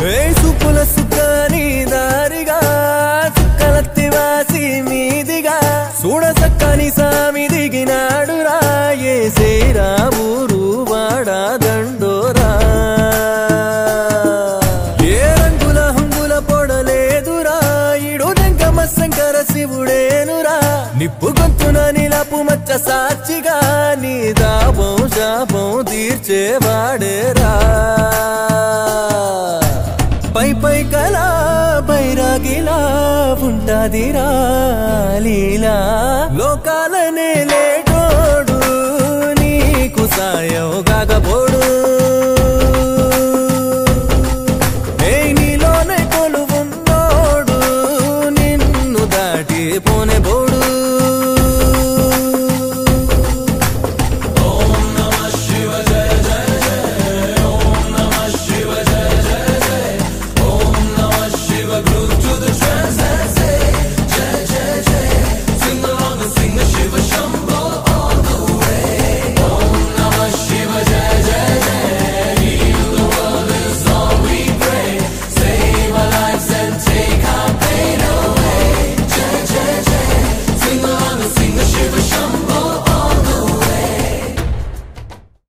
ఏ సుపుల సుఖాని దారిగా సుక్కలత్తి వాసి మీదిగా చూడ సక్కని సామి దిగినాడురా ఏ శ్రీరామురు వాడా దండోరా ఏ రంగుల హంగుల పొడలేదురా ఇడు జంగమ శంకర శివుడేనురా నిప్పు గొంతున నిలపు మచ్చ సాక్షిగా నీ దాపం శాపం తీర్చేవాడేరా పై పై కలా బైరాగిలా ఉంటాదిరా లీలా లోకాలనే లేటోడు నీకు సాయం కాకపోడు